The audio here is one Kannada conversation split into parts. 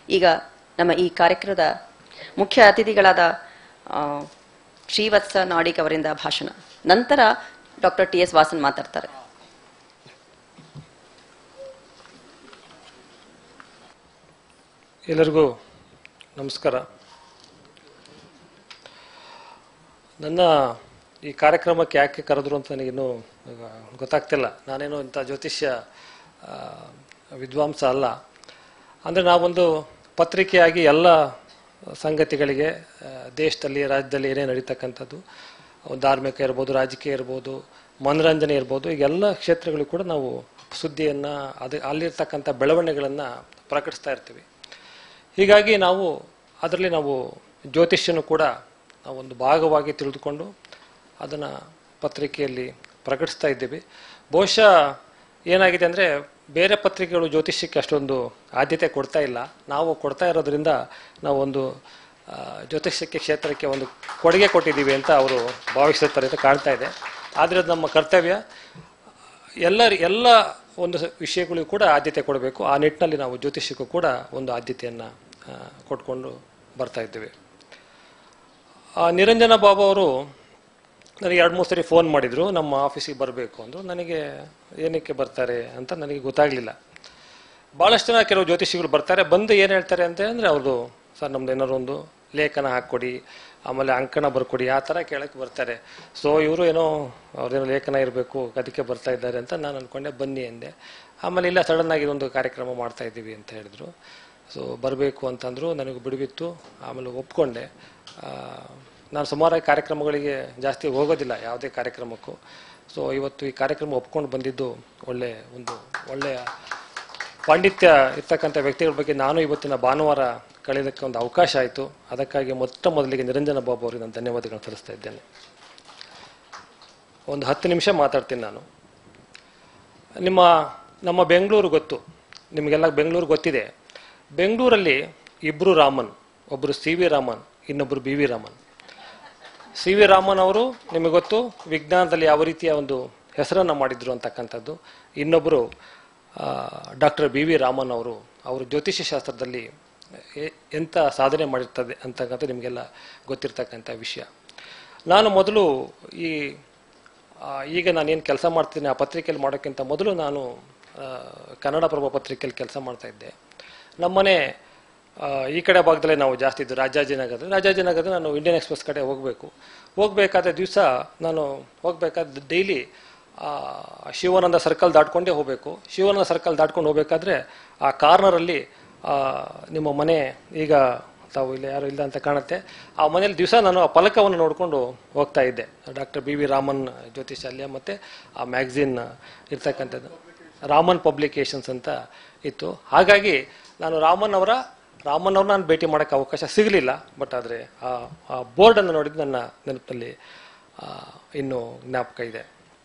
ಈಗ ನಮ್ಮ ಈ ಕಾರ್ಯಕ್ರಮದ ಮುಖ್ಯ ಅತಿಥಿಗಳಾದ ಆ, ಶ್ರೀವತ್ಸ ನಾಡಿಗ್ ಅವರಿಂದ ಭಾಷಣ ನಂತರ ಡಾಕ್ಟರ್ ಟಿ ಎಸ್ ವಾಸನ್ ಮಾತಾಡ್ತಾರೆ ಎಲ್ಲರಿಗೂ ನಮಸ್ಕಾರ ನನ್ನ ಈ ಕಾರ್ಯಕ್ರಮಕ್ಕೆ ಯಾಕೆ ಕರೆದ್ರು ಅಂತ ನನಗಿನ್ನೂ ಆ, ಗೊತ್ತಾಗ್ತಿಲ್ಲ ನಾನೇನು ಇಂಥ ಜ್ಯೋತಿಷ್ಯ ಆ, ವಿದ್ವಾಂಸ ಅಲ್ಲ ಅಂದರೆ ನಾವೊಂದು ಪತ್ರಿಕೆಯಾಗಿ ಎಲ್ಲ ಸಂಗತಿಗಳಿಗೆ ಆ, ದೇಶದಲ್ಲಿ ರಾಜ್ಯದಲ್ಲಿ ಏನೇ ನಡೀತಕ್ಕಂಥದ್ದು ಒಂದು ಧಾರ್ಮಿಕ ಇರ್ಬೋದು ರಾಜಕೀಯ ಇರ್ಬೋದು ಮನೋರಂಜನೆ ಇರ್ಬೋದು ಈಗ ಎಲ್ಲ ಕ್ಷೇತ್ರಗಳಿಗೂ ಕೂಡ ನಾವು ಸುದ್ದಿಯನ್ನು ಅದು ಅಲ್ಲಿರ್ತಕ್ಕಂಥ ಬೆಳವಣಿಗೆಗಳನ್ನು ಪ್ರಕಟಿಸ್ತಾ ಇರ್ತೀವಿ ಹೀಗಾಗಿ ನಾವು ಅದರಲ್ಲಿ ನಾವು ಜ್ಯೋತಿಷ್ಯನು ಕೂಡ ನಾವು ಒಂದು ಭಾಗವಾಗಿ ತಿಳಿದುಕೊಂಡು ಅದನ್ನು ಪತ್ರಿಕೆಯಲ್ಲಿ ಪ್ರಕಟಿಸ್ತಾ ಇದ್ದೀವಿ ಬಹುಶಃ ಏನಾಗಿದೆ ಅಂದರೆ ಬೇರೆ ಪತ್ರಿಕೆಗಳು ಜ್ಯೋತಿಷ್ಯಕ್ಕೆ ಅಷ್ಟೊಂದು ಆದ್ಯತೆ ಕೊಡ್ತಾ ಇಲ್ಲ ನಾವು ಕೊಡ್ತಾ ಇರೋದ್ರಿಂದ ನಾವು ಒಂದು ಆ, ಜ್ಯೋತಿಷ್ಯಕ್ಕೆ ಕ್ಷೇತ್ರಕ್ಕೆ ಒಂದು ಕೊಡುಗೆ ಕೊಟ್ಟಿದ್ದೀವಿ ಅಂತ ಅವರು ಭಾವಿಸುತ್ತಾರೆ ಅಂತ ಕಾಣ್ತಾ ಇದೆ ಆದರೆ ಅದು ನಮ್ಮ ಕರ್ತವ್ಯ ಎಲ್ಲ ಎಲ್ಲ ಒಂದು ಸ- ವಿಷಯಗಳಿಗೂ ಕೂಡ ಆದ್ಯತೆ ಕೊಡಬೇಕು ಆ ನಿಟ್ಟಿನಲ್ಲಿ ನಾವು ಜ್ಯೋತಿಷ್ಯಕ್ಕೂ ಕೂಡ ಒಂದು ಆದ್ಯತೆಯನ್ನು ಕೊಟ್ಕೊಂಡು ಬರ್ತಾ ಇದ್ದೇವೆ ಆ ನಿರಂಜನ ಬಾಬು ಅವರು ನನಗೆ ಎರಡು ಮೂರು ಸರಿ ಫೋನ್ ಮಾಡಿದರು ನಮ್ಮ ಆಫೀಸಿಗೆ ಬರಬೇಕು ಅಂದರು ನನಗೆ ಏನಕ್ಕೆ ಬರ್ತಾರೆ ಅಂತ ನನಗೆ ಗೊತ್ತಾಗಲಿಲ್ಲ ಭಾಳಷ್ಟು ಜನ ಕೆಲವು ಜ್ಯೋತಿಷಿಗಳು ಬರ್ತಾರೆ ಬಂದು ಏನು ಹೇಳ್ತಾರೆ ಅಂತ ಅಂದರೆ ಅವ್ರದ್ದು ಸರ್ ನಮ್ದು ಏನಾದ್ರು ಒಂದು ಲೇಖನ ಹಾಕ್ಕೊಡಿ ಆಮೇಲೆ ಅಂಕಣ ಬರ್ಕೊಡಿ ಆ ಥರ ಕೇಳಕ್ಕೆ ಬರ್ತಾರೆ ಸೊ ಇವರು ಏನೋ ಅವ್ರದ್ದೇನೋ ಲೇಖನ ಇರಬೇಕು ಅದಕ್ಕೆ ಬರ್ತಾ ಇದ್ದಾರೆ ಅಂತ ನಾನು ಅಂದ್ಕೊಂಡೆ ಬನ್ನಿ ಎಂದೆ ಆಮೇಲೆ ಇಲ್ಲ ಸಡನ್ನಾಗಿ ಒಂದು ಕಾರ್ಯಕ್ರಮ ಮಾಡ್ತಾ ಇದ್ದೀವಿ ಅಂತ ಹೇಳಿದ್ರು ಸೊ ಬರಬೇಕು ಅಂತಂದರು ನನಗೆ ಬಿಡುವಿತ್ತು ಆಮೇಲೆ ಒಪ್ಕೊಂಡೆ ಆ, ನಾನು ಸುಮಾರಾಗಿ ಕಾರ್ಯಕ್ರಮಗಳಿಗೆ ಜಾಸ್ತಿ ಹೋಗೋದಿಲ್ಲ ಯಾವುದೇ ಕಾರ್ಯಕ್ರಮಕ್ಕೂ ಸೊ ಇವತ್ತು ಈ ಕಾರ್ಯಕ್ರಮ ಒಪ್ಕೊಂಡು ಬಂದಿದ್ದು ಒಳ್ಳೆ ಒಂದು ಒಳ್ಳೆಯ ಪಾಂಡಿತ್ಯ ಇರ್ತಕ್ಕಂಥ ವ್ಯಕ್ತಿಗಳ ಬಗ್ಗೆ ನಾನು ಇವತ್ತಿನ ಭಾನುವಾರ ಕಳೆಯೋದಕ್ಕೆ ಒಂದು ಅವಕಾಶ ಆಯಿತು ಅದಕ್ಕಾಗಿ ಮೊಟ್ಟ ಮೊದಲಿಗೆ ನಿರಂಜನ ಬಾಬು ಅವರಿಗೆ ನಾನು ಧನ್ಯವಾದಗಳನ್ನು ಸಲ್ಲಿಸ್ತಾ ಇದ್ದೇನೆ ಒಂದು ಹತ್ತು ನಿಮಿಷ ಮಾತಾಡ್ತೀನಿ ನಾನು ನಿಮ್ಮ ನಮ್ಮ ಬೆಂಗಳೂರು ಗೊತ್ತು ನಿಮಗೆಲ್ಲ ಬೆಂಗಳೂರು ಗೊತ್ತಿದೆ ಬೆಂಗಳೂರಲ್ಲಿ ಇಬ್ಬರು ರಾಮನ್ ಒಬ್ಬರು ಸಿ ವಿ ರಾಮನ್ ಇನ್ನೊಬ್ಬರು B V Raman C V Raman ಅವರು ನಿಮಗೆ ಗೊತ್ತು ವಿಜ್ಞಾನದಲ್ಲಿ ಯಾವ ರೀತಿಯ ಒಂದು ಹೆಸರನ್ನು ಮಾಡಿದ್ರು ಅಂತಕ್ಕಂಥದ್ದು ಇನ್ನೊಬ್ಬರು ಡಾಕ್ಟರ್ ಬಿ ವಿ ರಾಮನ್ ಅವರು ಅವರು ಜ್ಯೋತಿಷ್ಯ ಶಾಸ್ತ್ರದಲ್ಲಿ ಎ- ಎಂಥ ಸಾಧನೆ ಮಾಡಿರ್ತದೆ ಅಂತಕ್ಕಂಥ ನಿಮಗೆಲ್ಲ ಗೊತ್ತಿರ್ತಕ್ಕಂಥ ವಿಷಯ ನಾನು ಮೊದಲು ಈ ಆ, ಈಗ ನಾನೇನು ಕೆಲಸ ಮಾಡ್ತೀನಿ ಆ ಪತ್ರಿಕೆಯಲ್ಲಿ ಮಾಡೋಕ್ಕಿಂತ ಮೊದಲು ನಾನು ಆ, ಕನ್ನಡಪ್ರಭ ಪತ್ರಿಕೆಯಲ್ಲಿ ಕೆಲಸ ಮಾಡ್ತಾ ಇದ್ದೆ ನಮ್ಮನೆ ಆ, ಈ ಕಡೆ ಭಾಗದಲ್ಲೇ ನಾವು ಜಾಸ್ತಿ ಇದ್ದು ರಾಜಾಜಿನಗರ ರಾಜಾಜಿನಗರ ನಾನು ಇಂಡಿಯನ್ ಎಕ್ಸ್ಪ್ರೆಸ್ ಕಡೆ ಹೋಗಬೇಕು ಹೋಗಬೇಕಾದ ದಿವಸ ನಾನು ಹೋಗಬೇಕಾದ ಡೈಲಿ ಶಿವಾನಂದ ಸರ್ಕಲ್ ದಾಟ್ಕೊಂಡೇ ಹೋಗಬೇಕು ಶಿವಾನಂದ ಸರ್ಕಲ್ ದಾಟ್ಕೊಂಡು ಹೋಗಬೇಕಾದ್ರೆ ಆ ಕಾರ್ನರಲ್ಲಿ ಆ, ನಿಮ್ಮ ಮನೆ ಈಗ ತಾವು ಇಲ್ಲಿ ಯಾರು ಇಲ್ಲ ಅಂತ ಕಾಣುತ್ತೆ ಆ ಮನೇಲಿ ದಿವಸ ನಾನು ಆ ಫಲಕವನ್ನು ನೋಡಿಕೊಂಡು ಹೋಗ್ತಾ ಇದ್ದೆ ಡಾಕ್ಟರ್ ಬಿ ವಿ ರಾಮನ್ ಜ್ಯೋತಿಷಾಲ್ಯ ಮತ್ತು ಆ ಮ್ಯಾಗ್ಝಿನ್ ಇರ್ತಕ್ಕಂಥದ್ದು ರಾಮನ್ ಪಬ್ಲಿಕೇಶನ್ಸ್ ಅಂತ ಇತ್ತು ಹಾಗಾಗಿ ನಾನು ರಾಮನ್ ಅವರ ರಾಮನ್ ಅವ್ರನ್ನ ನಾನು ಭೇಟಿ ಮಾಡೋಕ್ಕೆ ಅವಕಾಶ ಸಿಗಲಿಲ್ಲ ಬಟ್ ಆದರೆ ಆ ಆ ಬೋರ್ಡನ್ನು ನೋಡಿದ್ದು ನನ್ನ ನೆನಪಿನಲ್ಲಿ ಆ, ಇನ್ನೂ ಜ್ಞಾಪಕ ಇದೆ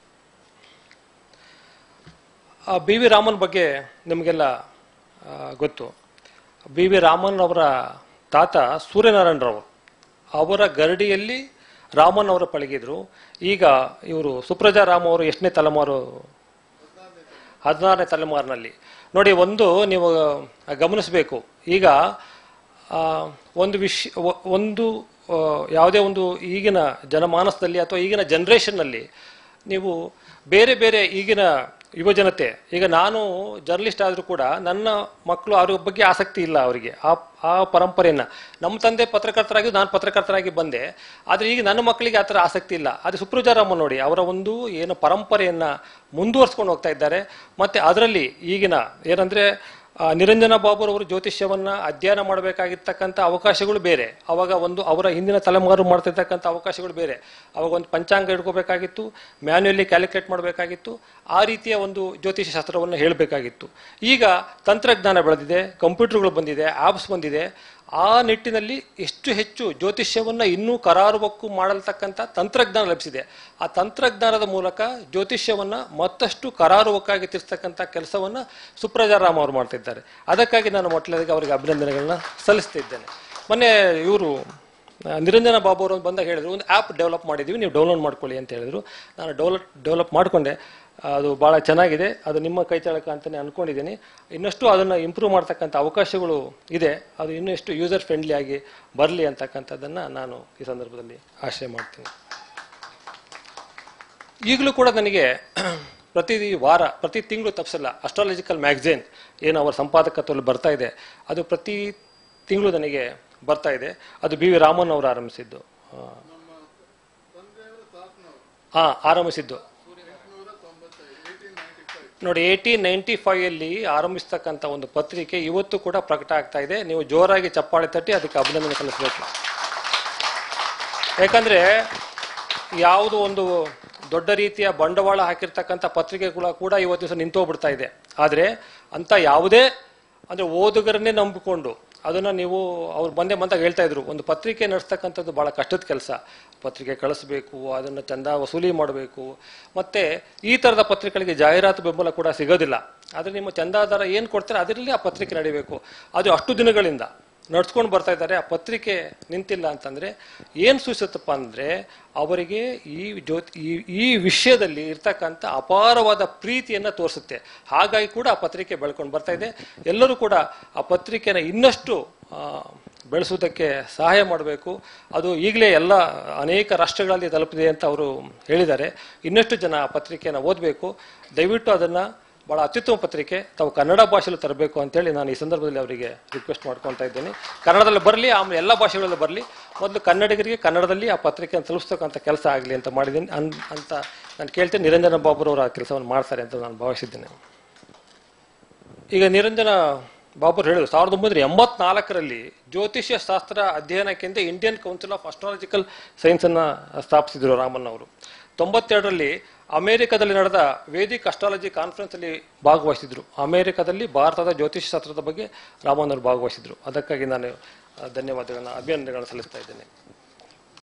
ಆ ಬಿ ವಿ ರಾಮನ್ ಬಗ್ಗೆ ನಿಮಗೆಲ್ಲ ಆ, ಗೊತ್ತು ಬಿ ವಿ ರಾಮನ್ ಅವರ ತಾತ ಸೂರ್ಯನಾರಾಯಣರವರು ಅವರ ಗರಡಿಯಲ್ಲಿ ರಾಮನ್ ಅವರು ಪಳಗಿದ್ರು ಈಗ ಇವರು ಸುಪ್ರಜಾ ರಾಮ್ ಅವರು ಎಷ್ಟನೇ ತಲೆಮಾರು ಹದಿನಾರನೇ ತಲೆಮಾರಿನಲ್ಲಿ ನೋಡಿ ಒಂದು ನೀವು ಗಮನಿಸಬೇಕು ಈಗ ಆ, ಒಂದು ವಿಷ ಒ- ಒಂದು ಆ, ಯಾವುದೇ ಒಂದು ಈಗಿನ ಜನಮಾನಸದಲ್ಲಿ ಅಥವಾ ಈಗಿನ ಜನ್ರೇಷನ್ನಲ್ಲಿ ನೀವು ಬೇರೆ ಬೇರೆ ಈಗಿನ ಯುವಜನತೆ ಈಗ ನಾನು ಜರ್ನಲಿಸ್ಟ್ ಆದರೂ ಕೂಡ ನನ್ನ ಮಕ್ಕಳು ಅವ್ರ ಬಗ್ಗೆ ಆಸಕ್ತಿ ಇಲ್ಲ ಅವರಿಗೆ ಆ ಆ ಪರಂಪರೆಯನ್ನು ನಮ್ಮ ತಂದೆ ಪತ್ರಕರ್ತರಾಗಿ ನಾನು ಪತ್ರಕರ್ತರಾಗಿ ಬಂದೆ ಆದರೆ ಈಗ ನನ್ನ ಮಕ್ಕಳಿಗೆ ಆ ಥರ ಆಸಕ್ತಿ ಇಲ್ಲ ಅದು ಸುಪ್ರಜಾರಾಮ ನೋಡಿ ಅವರ ಒಂದು ಏನು ಪರಂಪರೆಯನ್ನು ಮುಂದುವರ್ಸ್ಕೊಂಡು ಹೋಗ್ತಾ ಇದ್ದಾರೆ ಮತ್ತು ಅದರಲ್ಲಿ ಈಗಿನ ಏನಂದರೆ ಆ, ನಿರಂಜನ ಬಾಬುರವರು ಜ್ಯೋತಿಷ್ಯವನ್ನ ಅಧ್ಯಯನ ಮಾಡಬೇಕಾಗಿರ್ತಕ್ಕಂಥ ಅವಕಾಶಗಳು ಬೇರೆ ಅವಾಗ ಒಂದು ಅವರ ಹಿಂದಿನ ತಲೆಮಾರು ಮಾಡ್ತಿರ್ತಕ್ಕಂಥ ಅವಕಾಶಗಳು ಬೇರೆ ಅವಾಗ ಒಂದು ಪಂಚಾಂಗ ಇಟ್ಕೋಬೇಕಾಗಿತ್ತು ಮ್ಯಾನ್ಯುಯಲಿ ಕ್ಯಾಲ್ಕುಲೇಟ್ ಮಾಡಬೇಕಾಗಿತ್ತು ಆ ರೀತಿಯ ಒಂದು ಜ್ಯೋತಿಷ ಶಾಸ್ತ್ರವನ್ನು ಹೇಳಬೇಕಾಗಿತ್ತು ಈಗ ತಂತ್ರಜ್ಞಾನ ಬೆಳೆದಿದೆ ಕಂಪ್ಯೂಟರ್ಗಳು ಬಂದಿದೆ ಆ್ಯಪ್ಸ್ ಬಂದಿದೆ ಆ ನಿಟ್ಟಿನಲ್ಲಿ ಎಷ್ಟು ಹೆಚ್ಚು ಜ್ಯೋತಿಷ್ಯವನ್ನು ಇನ್ನೂ ಕರಾರುವಕ್ಕು ಮಾಡಲ್ತಕ್ಕಂಥ ತಂತ್ರಜ್ಞಾನ ಲಭಿಸಿದೆ ಆ ತಂತ್ರಜ್ಞಾನದ ಮೂಲಕ ಜ್ಯೋತಿಷ್ಯವನ್ನು ಮತ್ತಷ್ಟು ಕರಾರುವಕ್ಕಾಗಿ ತಿಳಿಸ್ತಕ್ಕಂಥ ಕೆಲಸವನ್ನು ಸುಪ್ರಜಾರಾಮ್ ಅವರು ಮಾಡ್ತಿದ್ದಾರೆ ಅದಕ್ಕಾಗಿ ನಾನು ಮೊಟ್ಟಲಿಗೆ ಅವರಿಗೆ ಅಭಿನಂದನೆಗಳನ್ನ ಸಲ್ಲಿಸ್ತಿದ್ದೇನೆ ಮೊನ್ನೆ ಇವರು ನಿರಂಜನ ಬಾಬು ಅವರು ಬಂದಾಗ ಹೇಳಿದ್ರು ಒಂದು ಆ್ಯಪ್ ಡೆವಲಪ್ ಮಾಡಿದ್ದೀವಿ ನೀವು ಡೌನ್ಲೋಡ್ ಮಾಡ್ಕೊಳ್ಳಿ ಅಂತ ಹೇಳಿದ್ರು ನಾನು ಡೌನ್ಲೋಡ್ ಡೆವಲಪ್ ಮಾಡಿಕೊಂಡೆ ಅದು ಭಾಳ ಚೆನ್ನಾಗಿದೆ ಅದು ನಿಮ್ಮ ಕೈ ಚಾಳಕ ಅಂತಲೇ ಅಂದ್ಕೊಂಡಿದ್ದೀನಿ ಇನ್ನಷ್ಟು ಅದನ್ನು ಇಂಪ್ರೂವ್ ಮಾಡ್ತಕ್ಕಂಥ ಅವಕಾಶಗಳು ಇದೆ ಅದು ಇನ್ನಷ್ಟು ಯೂಸರ್ ಫ್ರೆಂಡ್ಲಿ ಆಗಿ ಬರಲಿ ಅಂತಕ್ಕಂಥದ್ದನ್ನು ನಾನು ಈ ಸಂದರ್ಭದಲ್ಲಿ ಆಶಯ ಮಾಡ್ತೀನಿ ಈಗಲೂ ಕೂಡ ನನಗೆ ಪ್ರತಿ ವಾರ ಪ್ರತಿ ತಿಂಗಳು ತಪ್ಪಿಸಲ್ಲ ಅಸ್ಟ್ರಾಲಜಿಕಲ್ ಮ್ಯಾಗಝೈನ್ ಏನು ಅವರ ಸಂಪಾದಕತ್ವದಲ್ಲಿ ಬರ್ತಾ ಇದೆ ಅದು ಪ್ರತಿ ತಿಂಗಳು ನನಗೆ ಬರ್ತಾ ಇದೆ ಅದು ಬಿ ವಿ ರಾಮನ್ ಅವರು ಆರಂಭಿಸಿದ್ದು ಹಾಂ ಆರಂಭಿಸಿದ್ದು ನೋಡಿ ಏಯ್ಟೀನ್ ನೈಂಟಿ ಫೈವ್ ಆರಂಭಿಸ್ತಕ್ಕಂಥ ಒಂದು ಪತ್ರಿಕೆ ಇವತ್ತು ಕೂಡ ಪ್ರಕಟ ಆಗ್ತಾ ಇದೆ ನೀವು ಜೋರಾಗಿ ಚಪ್ಪಾಳೆ ತಟ್ಟಿ ಅದಕ್ಕೆ ಅಭಿನಂದನೆ ಸಲ್ಲಿಸಬೇಕು ಯಾಕಂದ್ರೆ ಯಾವುದು ಒಂದು ದೊಡ್ಡ ರೀತಿಯ ಬಂಡವಾಳ ಹಾಕಿರ್ತಕ್ಕಂಥ ಪತ್ರಿಕೆಗಳು ಕೂಡ ಇವತ್ತು ದಿವಸ ನಿಂತೋಗ್ಬಿಡ್ತಾ ಇದೆ ಆದರೆ ಅಂತ ಯಾವುದೇ ಅಂದ್ರೆ ಓದುಗರನ್ನೇ ನಂಬಿಕೊಂಡು ಅದನ್ನ ನೀವು ಅವ್ರು ಬಂದೇ ಬಂದಾಗ ಹೇಳ್ತಾ ಇದ್ರು ಒಂದು ಪತ್ರಿಕೆ ನಡೆಸ್ತಕ್ಕಂಥದ್ದು ಬಹಳ ಕಷ್ಟದ ಕೆಲಸ ಪತ್ರಿಕೆ ಕಳಿಸ್ಬೇಕು ಅದನ್ನು ಚಂದ ವಸೂಲಿ ಮಾಡಬೇಕು ಮತ್ತೆ ಈ ಥರದ ಪತ್ರಿಕೆಗಳಿಗೆ ಜಾಹೀರಾತು ಬೆಂಬಲ ಕೂಡ ಸಿಗೋದಿಲ್ಲ ಆದರೆ ನಿಮ್ಮ ಚಂದಾದಾರ ಏನು ಕೊಡ್ತಾರೆ ಅದರಲ್ಲಿ ಆ ಪತ್ರಿಕೆ ನಡಿಬೇಕು ಅದು ಅಷ್ಟು ದಿನಗಳಿಂದ ನಡ್ಸ್ಕೊಂಡು ಬರ್ತಾ ಇದ್ದಾರೆ ಆ ಪತ್ರಿಕೆ ನಿಂತಿಲ್ಲ ಅಂತಂದ್ರೆ ಏನು ಸೂಚಿಸುತ್ತಪ್ಪ ಅಂದ್ರೆ ಅವರಿಗೆ ಈ ಜ್ಯೋತಿ ಈ ಈ ವಿಷಯದಲ್ಲಿ ಇರ್ತಕ್ಕಂಥ ಅಪಾರವಾದ ಪ್ರೀತಿಯನ್ನ ತೋರಿಸುತ್ತೆ ಹಾಗಾಗಿ ಕೂಡ ಆ ಪತ್ರಿಕೆ ಬೆಳ್ಕೊಂಡು ಬರ್ತಾ ಇದೆ ಎಲ್ಲರೂ ಕೂಡ ಆ ಪತ್ರಿಕೆನ ಇನ್ನಷ್ಟು ಆ, ಬೆಳೆಸುವುದಕ್ಕೆ ಸಹಾಯ ಮಾಡಬೇಕು ಅದು ಈಗಲೇ ಎಲ್ಲ ಅನೇಕ ರಾಷ್ಟ್ರಗಳಲ್ಲಿ ತಲುಪಿದೆ ಅಂತ ಅವರು ಹೇಳಿದ್ದಾರೆ ಇನ್ನಷ್ಟು ಜನ ಆ ಪತ್ರಿಕೆಯನ್ನು ಓದಬೇಕು ದಯವಿಟ್ಟು ಅದನ್ನು ಬಹಳ ಅತ್ಯುತ್ತಮ ಪತ್ರಿಕೆ ತಾವು ಕನ್ನಡ ಭಾಷೆಯಲ್ಲಿ ತರಬೇಕು ಅಂತೇಳಿ ನಾನು ಈ ಸಂದರ್ಭದಲ್ಲಿ ಅವರಿಗೆ ರಿಕ್ವೆಸ್ಟ್ ಮಾಡ್ಕೊಳ್ತಾ ಇದ್ದೀನಿ ಕನ್ನಡದಲ್ಲಿ ಬರಲಿ ಆಮೇಲೆ ಎಲ್ಲ ಭಾಷೆಗಳಲ್ಲೂ ಬರಲಿ ಮೊದಲು ಕನ್ನಡಿಗರಿಗೆ ಕನ್ನಡದಲ್ಲಿ ಆ ಪತ್ರಿಕೆಯನ್ನು ತಲುಪಿಸ್ತಕ್ಕಂಥ ಕೆಲಸ ಆಗಲಿ ಅಂತ ಮಾಡಿದ್ದೀನಿ ಅನ್ ಅಂತ ನಾನು ಕೇಳ್ತೇನೆ ನಿರಂಜನ ಬಾಬುರವರು ಆ ಕೆಲಸವನ್ನು ಮಾಡ್ತಾರೆ ಅಂತ ನಾನು ಭಾವಿಸಿದ್ದೇನೆ ಈಗ ನಿರಂಜನ ಬಾಬುರ್ ಹೇಳಿದ್ರು ಸಾವಿರದ ಒಂಬೈನೂರ ಎಂಬತ್ನಾಲ್ಕರಲ್ಲಿ ಜ್ಯೋತಿಷ್ಯ ಶಾಸ್ತ್ರ ಅಧ್ಯಯನಕ್ಕೆಂದು Indian council of astrological science ಅನ್ನ ಸ್ಥಾಪಿಸಿದ್ರು ರಾಮನ್ ಅವರು ತೊಂಬತ್ತೆರಡರಲ್ಲಿ ಅಮೆರಿಕದಲ್ಲಿ ನಡೆದ ವೇದಿಕ್ ಅಸ್ಟ್ರಾಲಜಿ ಕಾನ್ಫರೆನ್ಸ್ ಅಲ್ಲಿ ಭಾಗವಹಿಸಿದ್ರು ಅಮೆರಿಕದಲ್ಲಿ ಭಾರತದ ಜ್ಯೋತಿಷ್ಯ ಶಾಸ್ತ್ರದ ಬಗ್ಗೆ ರಾಮನ್ ಅವರು ಭಾಗವಹಿಸಿದ್ರು ಅದಕ್ಕಾಗಿ ನಾನು ಆ, ಧನ್ಯವಾದಗಳನ್ನ ಅಭಿನಂದನೆಗಳನ್ನ ಸಲ್ಲಿಸ್ತಾ ಇದ್ದೇನೆ